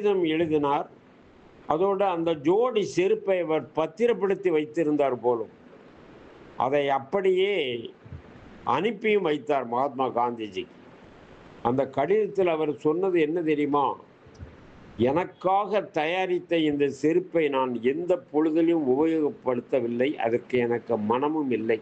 கடிதம் எழுதினார் அதோடு அந்த ஜோடி செருப்பை அவர் பத்திரப்படுத்தி வைத்திருந்தார் போலும் அதை அப்படியே அனுப்பியும் வைத்தார் மகாத்மா காந்திஜி அந்த கடிதத்தில் அவர் சொன்னது என்ன தெரியுமா எனக்காக தயாரித்த இந்த செருப்பை நான் எந்த பொழுதிலும் உபயோகப்படுத்தவில்லை அதற்கு எனக்கு மனமும் இல்லை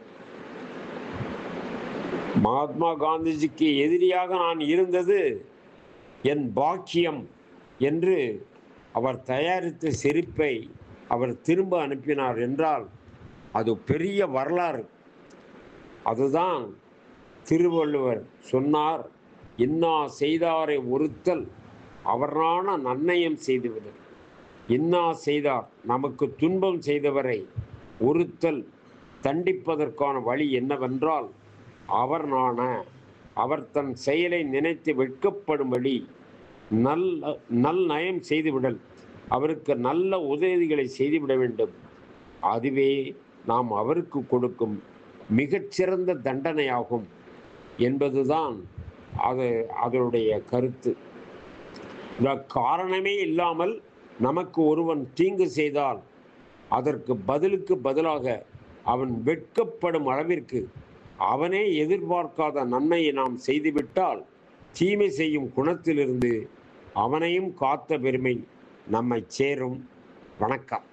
மகாத்மா காந்திஜிக்கு எதிரியாக நான் இருந்தது என் பாக்கியம் என்று அவர் தயாரித்த செருப்பை அவர் திரும்ப அனுப்பினார் என்றால் அது பெரிய வரலாறு அதுதான் திருவள்ளுவர் சொன்னார் இன்னா செய்தாரை ஒருத்தல் அவரான நன்னயம் செய்துவிடல் இன்னா செய்தார் நமக்கு துன்பம் செய்தவரை ஒருத்தல் தண்டிப்பதற்கான வழி என்னவென்றால் அவர் நாண அவர் தன் செயலை நினைத்து வெட்கப்படும்படி நல்ல நல் நயம் செய்துவிடல் அவருக்கு நல்ல உதவிகளை செய்துவிட வேண்டும் அதுவே நாம் அவருக்கு கொடுக்கும் மிகச்சிறந்த தண்டனையாகும் என்பதுதான் அது அதனுடைய கருத்து இந்த காரணமே இல்லாமல் நமக்கு ஒருவன் தீங்கு செய்தால் அதற்கு பதிலுக்கு பதிலாக அவன் வெட்கப்படும் அளவிற்கு அவனே எதிர்பார்க்காத நன்மையை நாம் செய்துவிட்டால் தீமை செய்யும் குணத்திலிருந்து அவனையும் காத்த பெருமை நம்மை சேரும் வணக்கம்